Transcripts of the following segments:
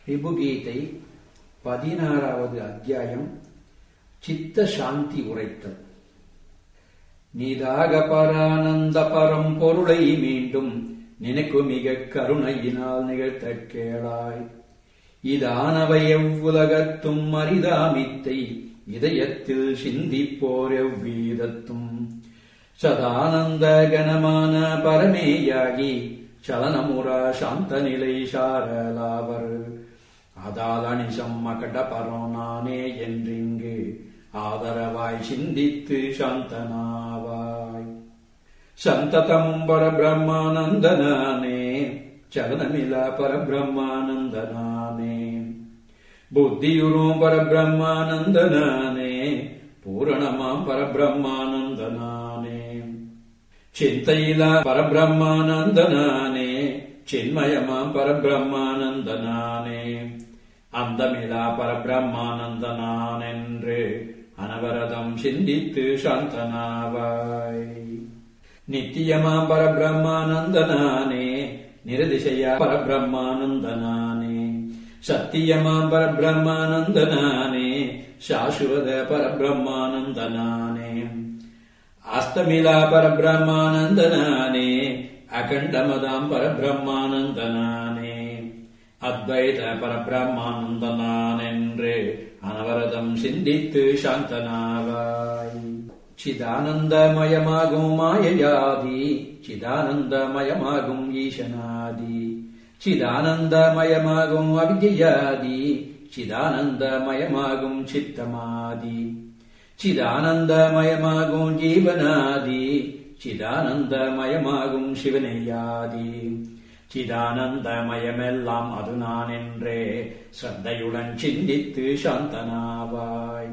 ரிபுகீதை பதினாறாவது அத்தியாயம் சித்த சாந்தி உரைத்தல் நீதாக பரானந்த பரம்பொருளை மீண்டும் நினைக்கு மிக கருணையினால் நிகழ்த்தக் கேளாய் இதானவை எவ்வுலகத்தும் அரிதாமித்தை இதயத்தில் சிந்திப்போர் எவ்வீதத்தும் சதானந்த கணமான பரமேயாகி சலனமுரா சாந்த நிலை சாரலாவர் அதால் அனிசம் மகட பரோனானே என்றிங்கு ஆதரவாய் சிந்தித்து சாந்தனாவாய் சந்ததமும் பரபிரம்மானந்தனானே சலனமிலா பரபிரம்மானந்தனானே புத்தியுரும் பரபிரம்மானந்தனானே பூரணமாம் பரபிரம்மானந்தனானே சிந்தையிலா பரபிரம்மானந்தனானே சின்மயமாம் பரபிரம்மானந்தனானே அந்தமிலா பரபிரம்மானந்தனான் என்று அனவரதம் சிந்தித்து சாந்தனாவாய் நித்தியமாம் பரபிரம்மானந்தனானே நிரதிசையா பரபிரம்மானந்தனானே சத்தியமாம் பரபிரம்மானந்தனானே சாஸ்வத பரபிரம்மானந்தனானே அஸ்தமிலா பரபிரம்மானந்தனானே அகண்டமதாம் பரபிரம்மானந்தனானே அத்வைத பரபிரம்மானந்தனான் என்று அனவரதம் சிந்தித்து சாந்தனாவாய் சிதானந்தமயமாகும் மாயையாதி சிதானந்தமயமாகும் ஈசனாதி சிதானந்தமயமாகும் அவிஜயாதி சிதானந்தமயமாகும் சித்தமாதி சிதானந்தமயமாகும் ஜீவனாதி சிதானந்தமயமாகும் சிவனையாதி சிதானந்தமயமெல்லாம் அது நான் என்றே ஸ்ரத்தையுடன் சிந்தித்து சாந்தனாவாய்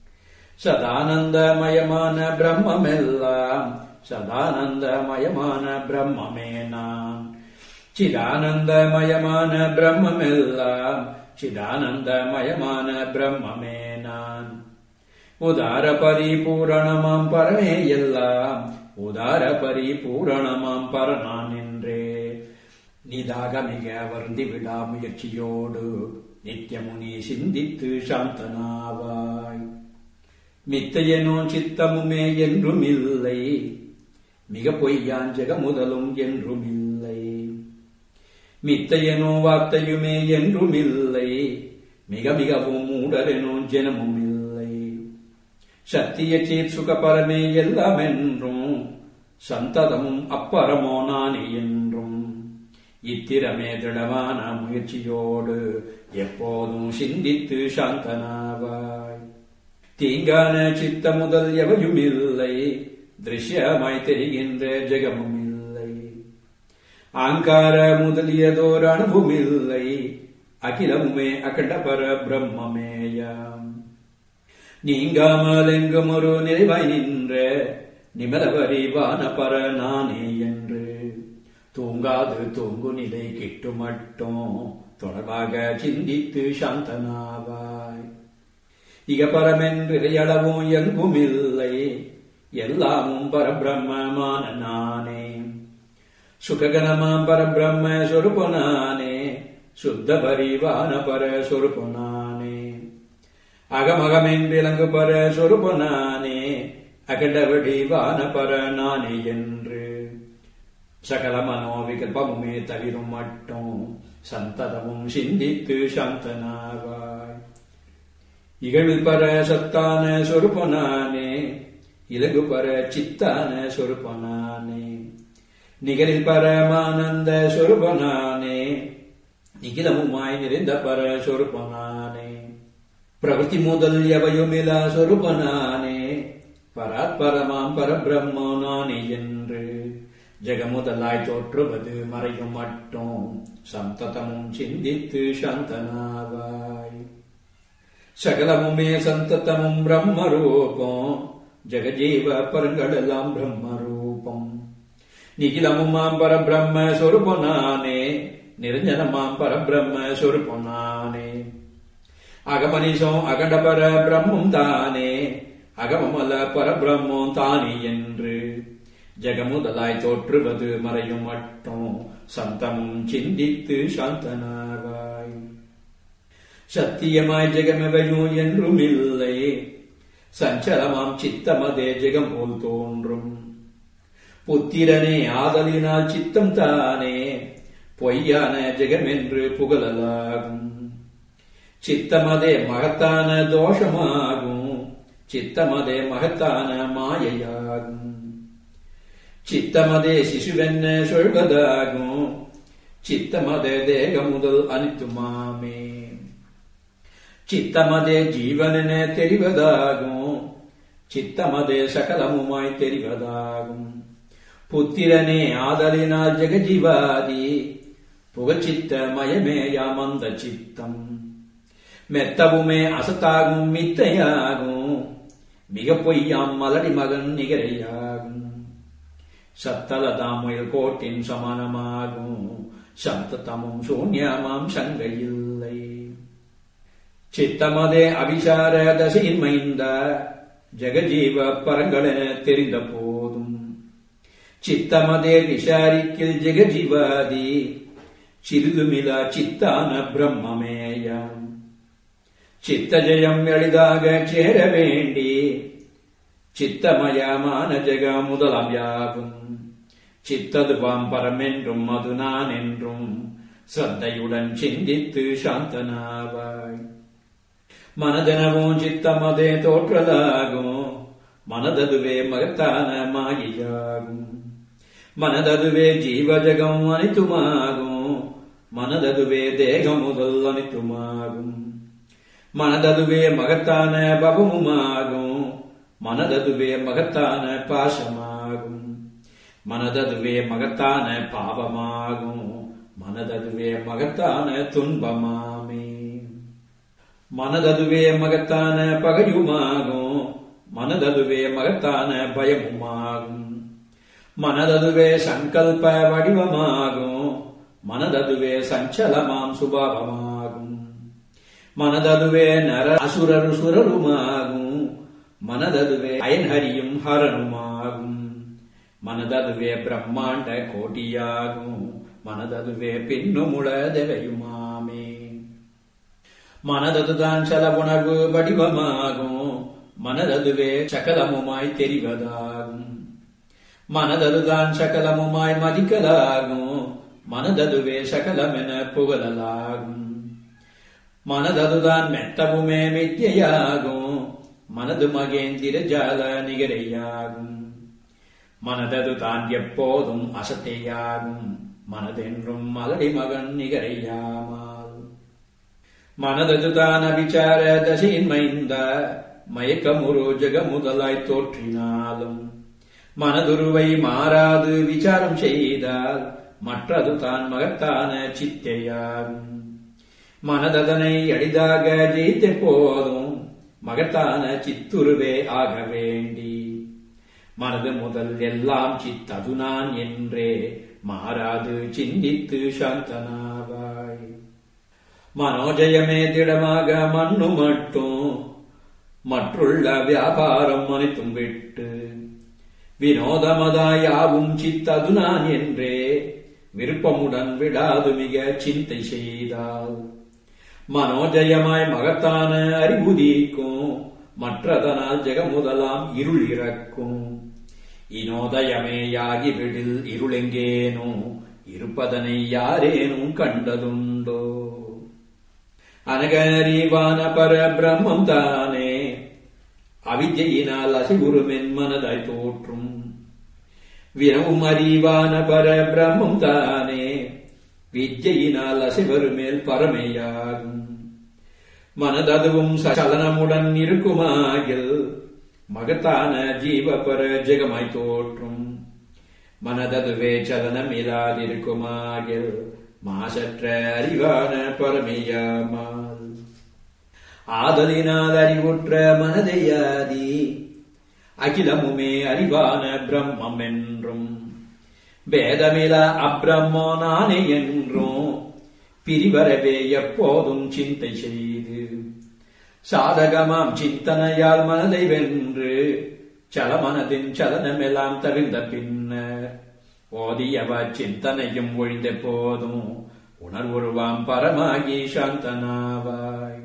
சதானந்தமயமான பிரம்மெல்லாம் சதானந்தமயமான பிரம்மே நான் சிதானந்தமயமான பிரம்மெல்லாம் சிதானந்தமயமான பிரம்மே நான் உதார பரிபூரணமாம் பரமே எல்லாம் உதார பரிபூரணமாம் பரனான் என்றே நிதாக மிக வருந்தி விடா முயற்சியோடு நித்தியமுனி சிந்தித்து சாந்தனாவாய் மித்தையனோ சித்தமுமே என்றும் இல்லை மிக பொய்யான் ஜெக முதலும் என்றும் இல்லை மித்தையனோ வார்த்தையுமே என்றும் இல்லை மிக மிகவும் மூடரெனோ ஜனமும் இல்லை சத்திய சீர் சுகபரமே எல்லாம் என்றும் சந்ததமும் அப்பரமோ நானே என்றும் இத்திரமே திடமான முயற்சியோடு எப்போதும் சிந்தித்து சாந்தனாவாய் தீங்கான சித்த முதல் எவையும் இல்லை திருஷ்யமாய் தெரிகின்ற ஜெகமும் இல்லை ஆங்கார முதலியதோர் அணுவும் இல்லை அகிலமுமே அகண்ட பர பிரம்மமேயாம் நீங்காமல் எங்கும் ஒரு நிறைவாய் நின்ற நிமலவரிவான பர நானே என்று தூங்காது தூங்கு நிலை கிட்டு மட்டும் தொடர்பாக சிந்தித்து சாந்தனாவாய் இக பரமென்றிறையளவும் எங்கும் இல்லை எல்லாமும் பரபிரம்மமான நானே சுககணமாம் பரபிரம்ம சொருப்பனானே சுத்த பரிவான பர சொருப்பனானே அகமகமென் விலங்கு பர சொருப்பனானே அகண்டவடிவான பர நானே என்று சகல மனோவிகல்பமுமே தவிரும் மட்டும் சந்ததமும் சிந்தித்து சாந்தனாவாய் இகழில் பர சத்தான சொருப்பனானே இலகு பர சித்தான சொருப்பனானே நிகரில் பரமானந்த சொருபனானே நிகிலமுமாய் நிறைந்த பர சொருப்பனானே பிரவൃத்தி முதல் எவையுமிலா சொருபனானே பராத்பரமாம் பரபிரம்மோ நானே என்று ஜெகமுதலாய் தோற்றுவது மறையும் மட்டும் சந்ததமும் சிந்தித்து சாந்தனாவாய் சகலமுமே சந்ததமும் பிரம்மரூபம் ஜெகஜீவ பரங்களெல்லாம் பிரம்மரூபம் நிகிலமுமாம் பரபிரம்ம சொருபனானே நிரஞ்சனமாம் பரபிரம்ம சொருபனானே அகமனிசம் அகண்ட பர பிரம்மம் தானே அகமமல பரபிரம்மம் தானே என்று ஜெகமுதலாய் தோற்றுவது மறையும் மட்டும் சந்தமும் சிந்தித்து சாந்தனாவாய் சத்தியமாய் ஜெகமெவையும் என்றும் இல்லை சஞ்சலமாம் சித்தமதே ஜெகம் போல் தோன்றும் புத்திரனே ஆதலினால் சித்தம் தானே பொய்யான ஜெகமென்று புகழலாகும் சித்தமதே மகத்தான தோஷமாகும் சித்தமதே மகத்தான மாயையாகும் சித்தமதே சிசுவென்ன சொல்வதாகும் சித்தமதே தேக முதல் அனித்துமாமே சித்தமதே ஜீவனென தெரிவதாகும் சித்தமதே சகலமுமாய் தெரிவதாகும் புத்திரனே ஆதலினால் ஜெகஜீவாதி புகச்சித்த மயமேயாமந்த சித்தம் மெத்தவுமே அசத்தாகும் மித்தையாகும் மிக பொய்யாம் மலடி மகன் நிகரையாகும் சத்தலதாமுயல் கோட்டின் சமானமாகும் சப்தத்தமும் சூன்யமாம் சங்கையில்லை சித்தமதே அபிசார தசையின் மைந்த ஜெகஜீவ பரங்களென தெரிந்த போதும் சித்தமதே விசாரிக்கில் ஜெகஜீவாதி சிறிதுமிலா சித்தான பிரம்மமேயம் சித்தஜயம் எளிதாக சேர வேண்டி சித்தமயமான ஜெக முதலாம் யாகும் சித்ததுவாம் பரமென்றும் அது நான் என்றும் ஸ்ரத்தையுடன் சிந்தித்து சாந்தனாவாய் மனதெனவும் சித்தமதே தோற்றலாகும் மனததுவே மகத்தான மாயியாகும் மனததுவே ஜீவஜகம் அனைத்துமாகும் மனததுவே தேகம் முதல் அனைத்துமாகும் மனததுவே மகத்தான பவமுமாகும் மனததுவே மகத்தான பாசமாகும் மனததுவே மகத்தான பாவமாகும் மனததுவே மகத்தான துன்பமாமே மனததுவே மகத்தான பகையுமாகும் மனததுவே மகத்தான பயமுமாகும் மனததுவே சங்கல்ப வடிவமாகும் மனததுவே சஞ்சலமாம் சுபாவமாகும் மனததுவே நர அசுரரு சுரருமாகும் மனததுவே அயன்ஹரியும் ஹரனுமாகும் மனததுவே பிரம்மாண்ட கோட்டியாகும் மனததுவே பின்னுமுள தெவையுமாமே மனததுதான் சல உணர்வு வடிவமாகும் மனததுவே சகலமுமாய் தெரிவதாகும் மனததுதான் சகலமுமாய் மதிக்கலாகும் மனததுவே சகலமென புகழலாகும் மனததுதான் மெத்தவுமே மித்தியாகும் மனது மகேந்திர ஜால நிகரையாகும் மனதது தான் எப்போதும் அசத்தையாகும் மனதென்றும் மலடி மகன் நிகரையாமால் மனதது தான் அபிச்சார தசையின் மைந்த மயக்கமுரு ஜெக முதலாய் தோற்றினாலும் மனதுருவை மாறாது விசாரம் செய்தால் மற்றது தான் மகத்தான சித்தையாகும் மனததனை அடிதாக ஜெயித்த போதும் மகத்தான சித்துருவே ஆக வேண்டி மனது முதல் எல்லாம் சித்தது நான் என்றே மாறாது சிந்தித்து சாந்தனாவாய் மனோஜயமே திடமாக மண்ணு மட்டும் மற்றுள்ள வியாபாரம் அனைத்தும் விட்டு வினோதமதாயாவும் சித்தது நான் என்றே விருப்பமுடன் விடாது மிக சிந்தை செய்தால் மனோஜயமாய் மகத்தான அறிவுதிக்கும் மற்றதனால் ஜெகமுதலாம் இருள் இறக்கும் இனோதயமேயாகி விடில் இருளெங்கேனோ இருப்பதனை யாரேனும் கண்டதுண்டோ அனகரீவான பர பிரம்மம் தானே அவிஜயினால் அசிகுருமென் மனதாய் தோற்றும் வினவும் அறிவான பர பிரம்மம் தானே வித்யினால் அசைவருமேல் பரமையாகும் மனததுவும் சலனமுடன் இருக்குமாகில் மகத்தான ஜீவபர ஜெகமாய் தோற்றும் மனததுவே சலனமில்லாதிருக்குமாகில் மாசற்ற அறிவான பரமையாமால் ஆதலினால் அறிவுற்ற மனதையாதி அகிலமுமே அறிவான பிரம்மம் என்றும் வேதமில அப்பிரம்மோ நானே என்றும் பிரிவரவே எப்போதும் சிந்தை செய்து சாதகமாம் சிந்தனையால் மனதை வென்று சலமனதின் சலனமெல்லாம் தவிர்ந்த பின்னர் ஓதியவ சிந்தனையும் ஒழிந்த போதும் உணர்வுருவாம் பரமாகி சாந்தனாவாய்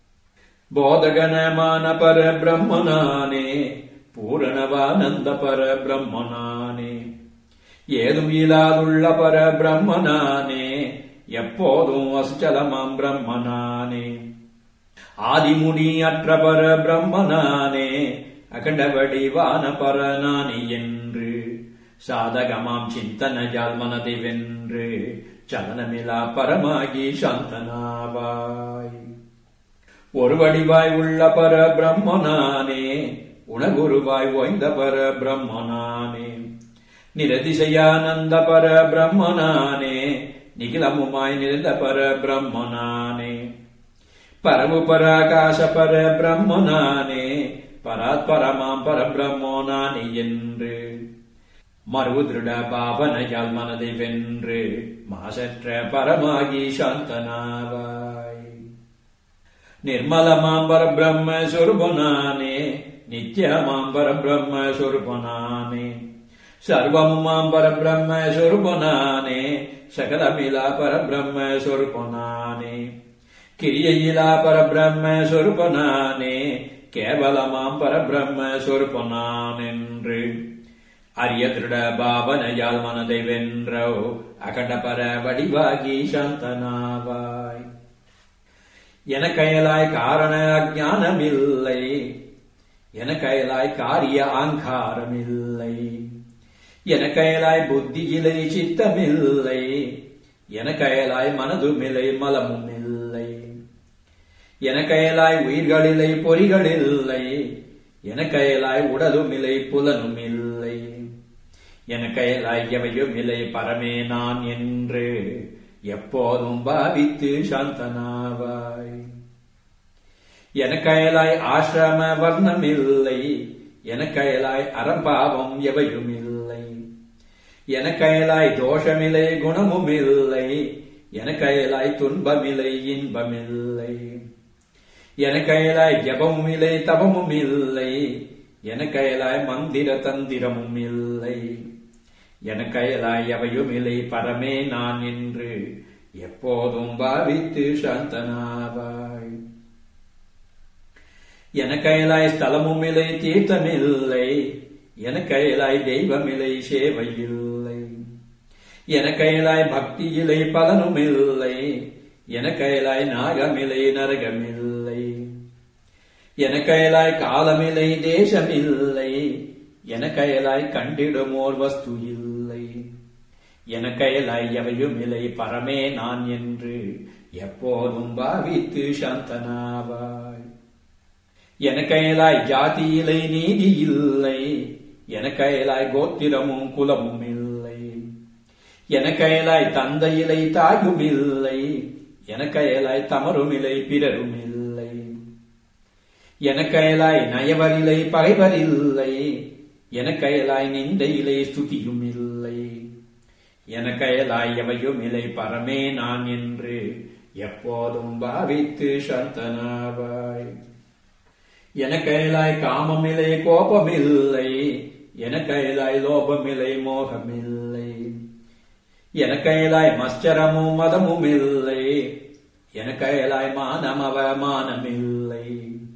போதகனமான பர பிரம்மனானே பூரணவானந்த பர பிரம்மனானே ஏதும் இல்லாதுள்ள பர பிரம்மனானே எப்போதும் அசுச்சலமாம் பிரம்மனானே ஆதிமுனி அற்ற பர பிரம்மனானே அகண்ட வடிவான பரநானி என்று சாதகமாம் சிந்தனையால் மனதை வென்று சலனமிலா பரமாகி சாந்தனாவாய் ஒரு வடிவாய் உள்ள பர பிரம்மனானே உணகுருவாய் ஓய்ந்த பர பிரம்மனானே நிரதிசையானந்த பர பிரம்மனானே நிகிலமுமாய் நிறைந்த பர பிரம்மனானே பரவு பராகாச பர பிரம்மனானே பராத்பரமாம் பரபிரம்மோனானி என்று மறுவு திருட பாவனையால் மனதை வென்று மாசற்ற பரமாகி சாந்தனாவாய் நிர்மலமாம் பரபிரம்ம சொருபனானே நித்யமாம் பரபிரம்ம சொருபனானே சர்வமுமாம் பரபிரம்ம சொருபனானே சகலமிலா பரபிரம்ம சொருபனானே கிரியையிலா பரபிரம்ம சொருபனானே கேவலமாம் பரபிரம்ம சொருபனான் என்று அரிய திருட பாவனையால் மனதை வென்றோ அகண்ட பர வடிவாகி சாந்தனாவாய் என கயலாய் காரண அஜானமில்லை என கயலாய் காரிய ஆங்காரமில்லை என கயலாய் புத்தியிலை சித்தமில்லை என கயலாய் மனதுமில்லை மலமும் இல்லை என கயலாய் உயிர்களிலை பொறிகளில்லை என கயலாய் உடலுமில்லை புலனுமில்லை என கயலாய் எவையும் இல்லை பரமே நான் என்று எப்போதும் பாவித்து சாந்தனாவாய் என கயலாய் ஆசிரம வர்ணமில்லை என கயலாய் அறம்பாவம் எவையும் இல்லை என கயலாய் தோஷமில்லை குணமும் இல்லை என கயலாய் துன்பமில்லை இன்பமில்லை என கயலாய் ஜபமும் இல்லை தவமும் இல்லை என கயலாய் மந்திர தந்திரமும் இல்லை என கயலாய் எவையும் இல்லை பரமே நான் என்று எப்போதும் பாவித்து சாந்தனாவாய் என கயலாய் ஸ்தலமும் இல்லை தீர்த்தமில்லை என கயலாய் தெய்வமில்லை சேவையில்லை என கயலாய் பக்தியிலை பலனும் இல்லை என கயலாய் நாகமில்லை நரகமில்லை என கயலாய் காலமில்லை தேசமில்லை என கயலாய் கண்டிடுமோர் வஸ்து இல்லை என கயலாய் எவையும் இல்லை பரமே நான் என்று எப்போதும் பாவித்து சாந்தனாவாய் என கயலாய் ஜாதியிலை நீதி இல்லை என கயலாய் கோத்திரமும் குலமும் இல்லை என கயலாய் தந்தையிலை தாயும் இல்லை என கயலாய் தமருமில்லை பிறரும் இல்லை என கயலாய் நயவரிலை பகைவரில்லை என கயலாய் நிந்தையிலே ஸ்துதியும் இல்லை என கயலாய் எவையும் இல்லை பரமே நான் என்று எப்போதும் பாவித்து சாந்தனாவாய் என கயலாய் காமமில்லை கோபமில்லை என கயலாய் லோபமில்லை மோகமில்லை என கயலாய் மஸ்டரமும் மதமும் இல்லை என கயலாய் மானம் அவமானமில்லை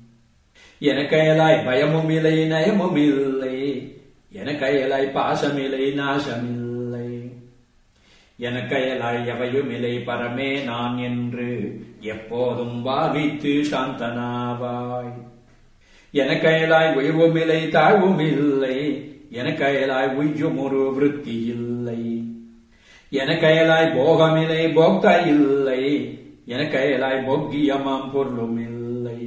என கயலாய் பயமும் இல்லை நயமும் இல்லை என கயலாய் பாசமில்லை நாசமில்லை என கயலாய் எவையும் இல்லை பரமே நான் என்று எப்போதும் பாவித்து சாந்தனாவாய் என கயலாய் உயர்வுமில்லை தாழ்வும் இல்லை என கயலாய் உய்யும் ஒரு விருத்தி இல்லை என கயலாய் போகமில்லை போக்தா இல்லை என கயலாய் போக்கியமாம் பொருளும் இல்லை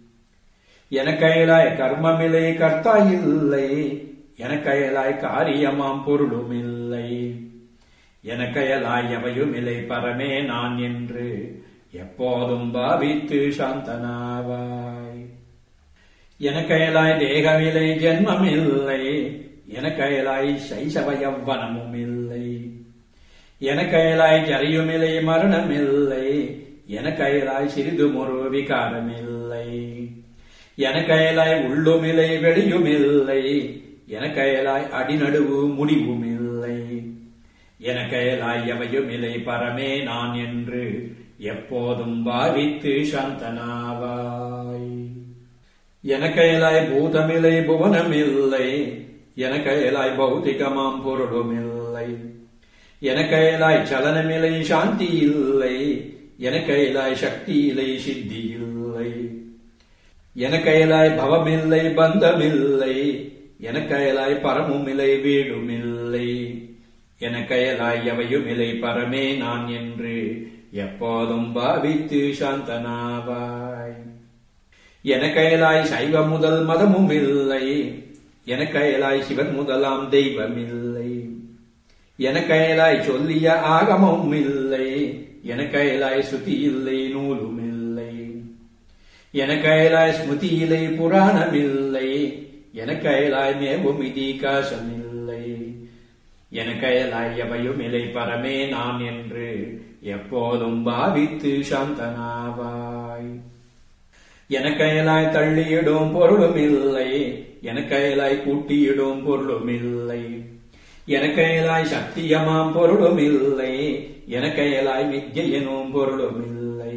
என கயலாய் கர்மமில்லை கர்த்தா இல்லை என கயலாய் காரியமாம் பொருளும் இல்லை என கயலாய் எவையும் இல்லை பரமே நான் என்று எப்போதும் பாவித்து சாந்தனாவாய் என கயலாய் தேகமில்லை ஜென்மமில்லை என கயலாய் சைசவ யவ்வனமும் இல்லை என கயலாய் ஜரையுமில்லை மரணமில்லை என கயலாய் சிறிது ஒரு விகாரமில்லை என கயலாய் உள்ளுமில்லை வெளியுமில்லை என கயலாய் அடிநடுவு முடிவுமில்லை எனக்கயலாய் எவையுமில்லை பரமே நான் என்று எப்போதும் பாவித்து சாந்தனாவாய் எனக்கயலாய் பூதமில்லை புவனமில்லை எனக்கயலாய் பௌதிகமாம் பொருளுமில்லை எனக்கயலாய் சலனமில்லை சாந்தி இல்லை எனக்கயலாய் சக்தி இல்லை சித்தி இல்லை எனக்கயலாய் பவமில்லை பந்தமில்லை எனக்கயலாய் பரமுமில்லை வீடுமில்லை எனக்கயலாய் எவையுமில்லை பரமே நான் என்று எப்போதும் பாவித்து சாந்தனாவாய் எனக்கயலாய் சைவ முதல் மதமும் இல்லை எனக்கயலாய் சிவன் முதலாம் தெய்வமில்லை எனக்கயலாய் சொல்லிய ஆகமும் இல்லை எனக்கயலாய் சுத்தி இல்லை நூலும் இல்லை எனக்கயலாய் ஸ்மிருதி இல்லை புராணமில்லை எனக்கயலாய் மேவும் இதிகாசமில்லை எனக்கயலாய் எவையும் இலை பரமே நான் என்று எப்போதும் பாவித்து சாந்தனாவாய் எனக்கயலாய் தள்ளியிடும் பொருளும் இல்லை எனக்கயலாய் கூட்டியிடும் பொருளும் இல்லை எனக்கயலாய் சத்தியமாம் பொருளும் இல்லை எனக்கயலாய் வித்யனும் பொருளும் இல்லை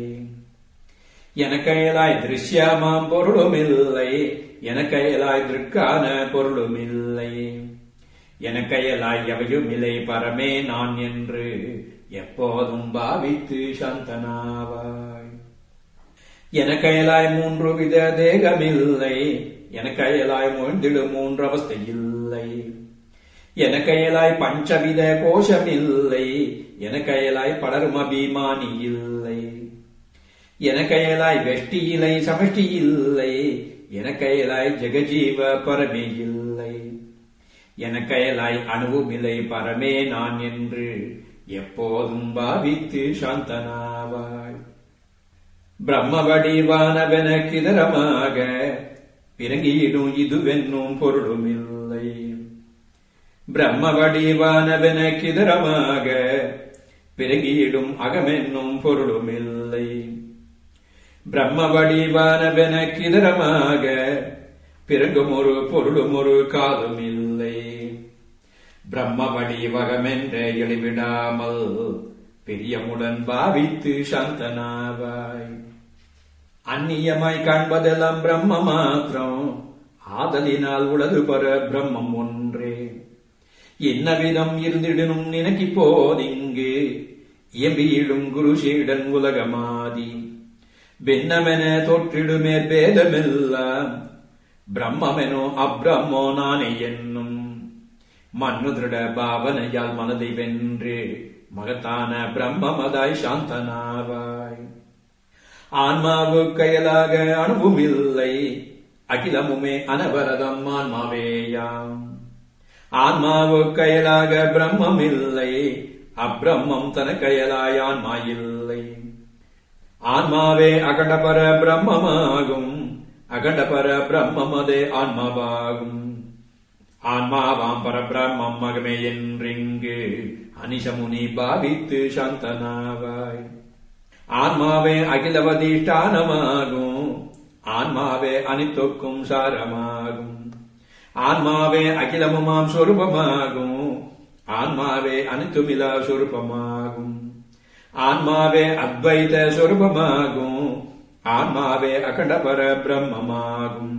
எனக்கயலாய் திருஷ்யமாம் பொருளும் இல்லை எனக்கயலாய் திருக்கான பொருளும் இல்லை எனக்கயலாய் எவையும் இல்லை பரமே நான் என்று எப்போதும் பாவித்து சாந்தனாவாய் எனக்கயலாய் மூன்று வித தேகமில்லை எனக்கயலாய் மூழ்ந்திடும் மூன்று அவஸ்தை இல்லை எனக்கயலாய் பஞ்சவித கோஷமில்லை எனக்கயலாய் பலரும் அபிமானி இல்லை எனக்கயலாய் வெஷ்டி இலை சமஷ்டி இல்லை எனக்கயலாய் ஜெகஜீவ பரமே இல்லை எனக்கயலாய் அணுவுமில்லை பரமே நான் என்று எப்போதும் பாவித்து சாந்தனாவாய் பிரம்ம வடிவானவென கிதரமாக பிறங்கியிடும் இதுவென்னும் பொருளுமில்லை பிரம்ம வடிவானவென கிதரமாக பிறங்கியிடும் அகமென்னும் பொருளுமில்லை பிரம்ம வடிவானவென கிதரமாக பிறகும் ஒரு பொருளும் ஒரு காலும் இல்லை பிரம்ம வடிவகமென்ற எளிவிடாமல் பிரியமுடன் பாவித்து சாந்தனாவாய் அந்நியமாய் காண்பதெல்லாம் பிரம்ம மாத்திரம் ஆதலினால் உலகு பர பிரம்மம் ஒன்றே என்ன விதம் இருந்திடனும் நினைக்கி போதிங்கு இயம்பியிடும் குரு சீடன் உலகமாதி பின்னமென தொற்றிடுமே பேதமெல்லாம் பிரம்மெனோ அப்ரம்மோ நானே என்னும் மண்ணு திருட பாவனையால் மனதை வென்று மகத்தான பிரம்மமதாய் சாந்தனாவாய் ஆன்மாவு கையலாக அணுவுமில்லை அகிலமுமே அனவரதம் ஆன்மாவேயாம் ஆன்மாவு கையலாக பிரம்மமில்லை அப்பிரம்மம் தன கையலாய் ஆன்மா இல்லை ஆன்மாவே அகண்டபர பிரம்மமாகும் அகண்டபர பிரம்மமதே ஆன்மாவாகும் ஆன்மாவாம் பரபிரம்மம் மகமே என்றிங்கு அனிசமுனி பாவித்து சாந்தனாவாய் ஆன்மாவே அகிலவதிஷ்டானமாகும் ஆன்மாவே அனித்தொக்கும் சாரமாகும் ஆன்மாவே அகிலமுமாம் சொரூபமாகும் ஆன்மாவே அனித்துமிலா சொரூபமாகும் ஆன்மாவே அத்வைத சொரூபமாகும் ஆன்மாவே அகண்டபர பிரம்மமாகும்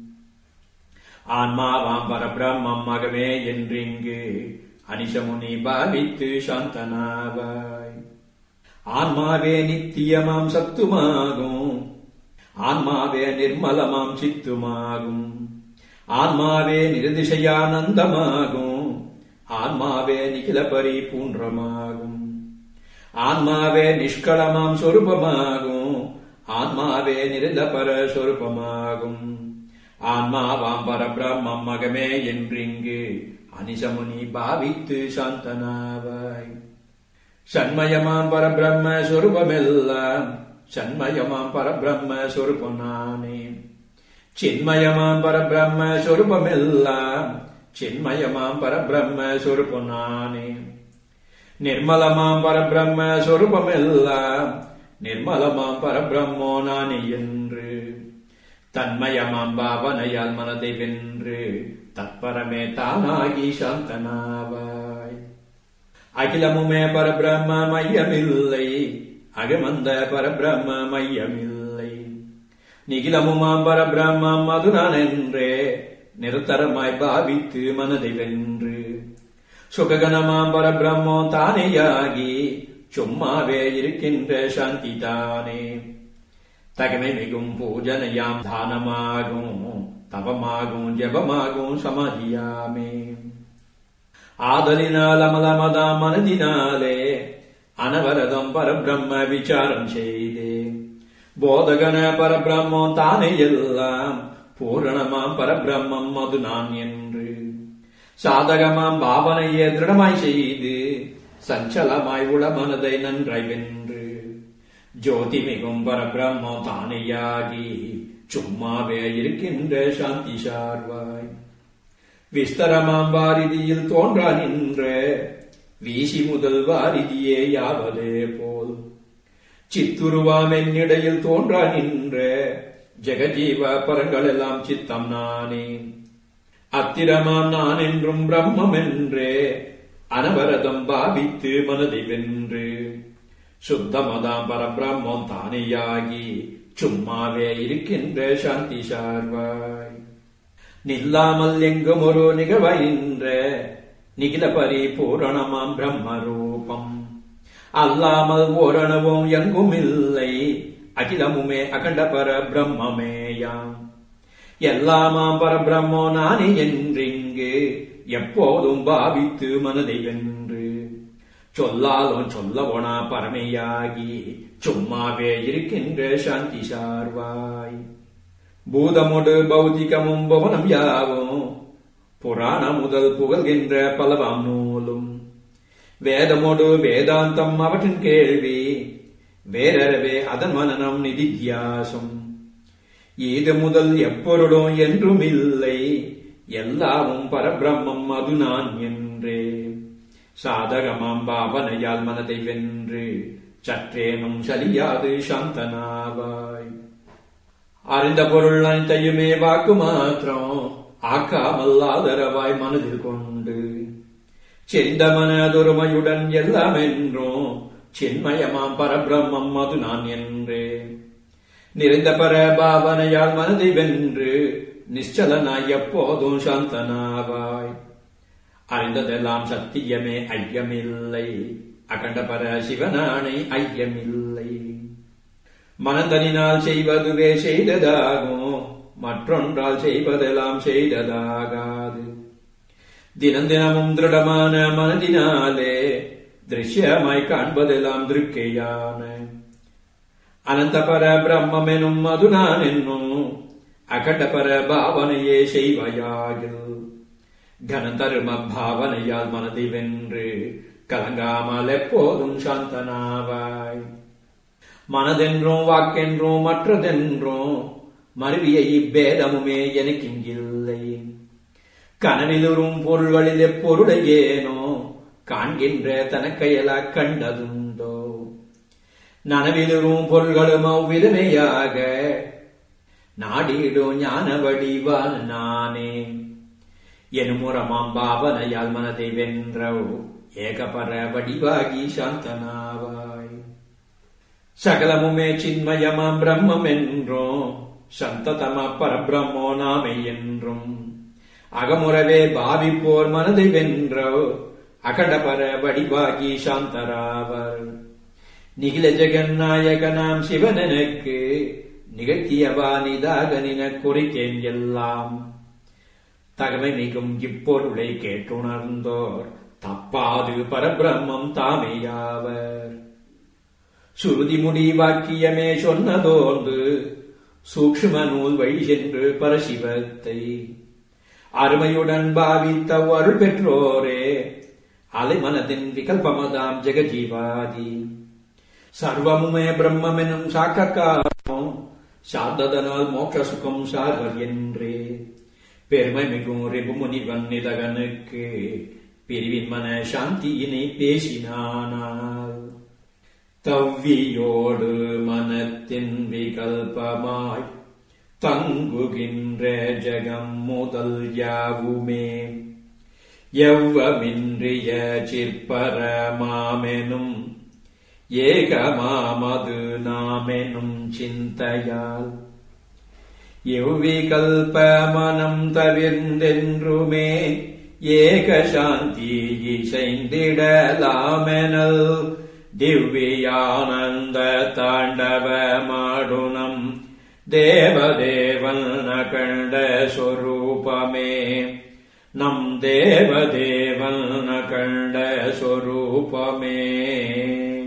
ஆன்மாவாம் பரபிரம்மம் மகமே என்றிங்கு அனிசமுனி பாவித்து சாந்தனாவாய் ஆன்மாவே நித்தியமாம் சத்துமாகும் ஆன்மாவே நிர்மலமாம் சித்துமாகும் ஆன்மாவே நிர்திசையானந்தமாகும் ஆன்மாவே நிகில பரிபூன்றமாகும் ஆன்மாவே நிஷ்களமாம் சொரூபமாகும் ஆன்மாவே நிரந்தபர சொரூபமாகும் ஆன்மாவாம் பரபிரம்மம் மகமே என்றிங்கு அனிசமுனி பாவித்து சாந்தனாவாய் சண்மயமாம் பரபிரம்ம சொரூபமெல்லாம் சண்மயமாம் பரபிரம்ம சொரூபம் நானே சின்மயமாம் பரபிரம்ம சொரூபமெல்லாம் சின்மயமாம் பரபிரம்ம சொரூபம் நானே நிர்மலமாம் பரபிரம்ம சொரூபமெல்லாம் நிர்மலமாம் பரபிரம்மோ நானே என்று தன்மயமாம் பாவனையால் மனதை வென்று தற்பரமே தானாகி சாந்தனாவாய் அகிலமுமே பரபிரம்ம மையமில்லை அகமந்த பரபிரம்ம மையமில்லை நிகிலமுமாம் பரபிரம்மம் அது நான் என்றே நிரந்தரமாய் பாவித்து மனதை வென்று சுககனமாம் பரபிரம்மம் தானேயாகி சும்மாவே இருக்கின்ற சாந்தி தானே தகமை மிகும் பூஜனையாம் தானமாகும் தவமாகும் ஜபமாகும் சமாதியாமே ஆதலினால் அமலமதாம் மனதினாலே அனவரதம் பரபிரம்ம விசாரம் செய்தே போதகன பரபிரம்மம் தானே எல்லாம் பூரணமாம் பரபிரம்மம் அது நான் என்று சாதகமாம் பாவனையே திருடமாய் செய்து சஞ்சலமாய் உள மனதை நன்றாய் வென்று ஜோதி மிகும் பரபிரம்மம் தானேயாகி சும்மாவே இருக்கின்ற சாந்தி சார்வாய் விஸ்தரமாம் வாரிதியில் தோன்றா நின்ற வீசி முதல் வாரிதியே யாவதே போல் சித்துருவாம் என்னிடையில் தோன்றா நின்ற ஜெகஜீவ பரங்களெல்லாம் சித்தம் நானே அத்திரமாம் நான் என்றும் பிரம்மம் என்றே அனவரதம் பாவித்து மனதை வென்று சுத்தமதாம் பரபிரம்மம் தானேயாகி சும்மாவே இருக்கின்ற சாந்தி சார்வாய் நில்லாமல் எங்கும் ஒரு நிகழ்வகின்ற நிகில பரிபூரணமாம் பிரம்ம ரூபம் அல்லாமல் ஓரணவும் எங்கும் இல்லை அகிலமுமே அகண்ட பர பிரம்மமேயாம் எல்லாமாம் பரபிரம்மோ நானே என்றிங்கு எப்போதும் பாவித்து மனதை வென்று சொல்லாலும் சொல்லவோனா பரமையாகி சும்மாவே இருக்கின்ற சாந்தி சார்வாய் பூதமுடு பௌதிகமும் பவனம் யாவும் புராண முதல் புகழ்கின்ற பலவாம் நூலும் வேதமோடு வேதாந்தம் அவற்றின் கேள்வி வேறறவே அதன் மனநம் நிதித்தியாசம் இது முதல் எப்பொருளும் என்றும் இல்லை எல்லாமும் பரபிரம்மம் அது நான் என்றே சாதகமாம் பாவனையால் மனதை வென்று சற்றேனும் சலியாது சாந்தனாவாய் அறிந்த பொருள் அனைத்தையுமே வாக்கு மாத்திரம் ஆக்காமல் ஆதரவாய் மனதில் கொண்டு செறிந்த மனதுரிமையுடன் எல்லாம் என்றும் சின்மயமாம் பரபிரம்மம் அது நான் என்றே நிறைந்த பர பாவனையால் மனதை வென்று நிச்சலனாய் எப்போதும் சாந்தனாவாய் அறிந்ததெல்லாம் சத்தியமே ஐயமில்லை அகண்ட பர சிவனானை ஐயமில்லை மனதனினால் செய்வதுவே செய்ததாகும் மற்றொன்றால் செய்வதெல்லாம் செய்ததாகாது தினம் தினமும் திருடமான மனதினாலே திருஷ்யமாய் காண்பதெல்லாம் திருக்கையான அனந்த பர பிரம்மம் எனும் அது நான் என்னும் அகண்ட பர பாவனையே செய்வையாகில் கனதரும பாவனையால் மனதை வென்று கலங்காமல் எப்போதும் சாந்தனாவாய் மனதென்றும் வாக்கென்றும் மற்றதென்றும் மருவிய இப்பேதமுமே எனக்கு இங்கில்லை கனவிலுறும் பொருள்களில் எப்பொருளையேனோ காண்கின்ற தனக்கையலா கண்டதுண்டோ நனவிலுறும் பொருள்களும் அவ்விதமையாக நாடிடும் ஞான வடிவான் நானே எனுமுறமாம் பாவனையால் மனதை வென்றோ ஏகபர வடிவாகி சாந்தனாவாய் சகலமுமே சின்மயமாம் பிரம்மம் என்றும் சந்ததம பரபிரம்மோ நாமை என்றும் அகமுறவே பாவிப்போர் மனதை வென்றோ அகடபர வடிவாகி சாந்தராவர் நிகில ஜெகநாயகனாம் சிவனனுக்கு நிகழ்த்தியவா நிதாக நின குறிக்கேன் எல்லாம் தகமை மிகும் இப்பொருளை கேட்டுணர்ந்தோர் தப்பாது பரபிரம்மம் தாமேயாவர் சுருதி முடி வாக்கியமே சொன்னதோர்ந்து சூக்ஷ்ம நூல் வழி சென்று பரசிவத்தை அருமையுடன் பாவித்த அருள் பெற்றோரே அலைமனதின் விகல்பமதாம் ஜெகஜீவாதி சர்வமுமே பிரம்மெனும் சாக்கக்காரம் சாத்ததனால் மோட்ச சுகம் சார்வர் என்றே பெருமை மிகும் ரிபு முனிவன் நிதகனுக்கு பிரிவின் மன சாந்தியினை பேசினானால் தவ்வியோடு மனத்தின் விகல்பமாய் தங்குகின்ற ஜகம் முதல் யாவுமே எவ்வமின்றிய சிற்பரமாமெனும் ஏகமாமது நாமெனும் சிந்தையால் எவ்விகல்ப மனம் தவிர்ந்தென்றுமே ஏக சாந்தி இசைந்திடலாமெனல் திவ்யானந்த தாண்டவ மாடுனம் தேவதேவன் கண்ட சொரூபமே நம் தேவதேவன் கண்ட சொரூபமே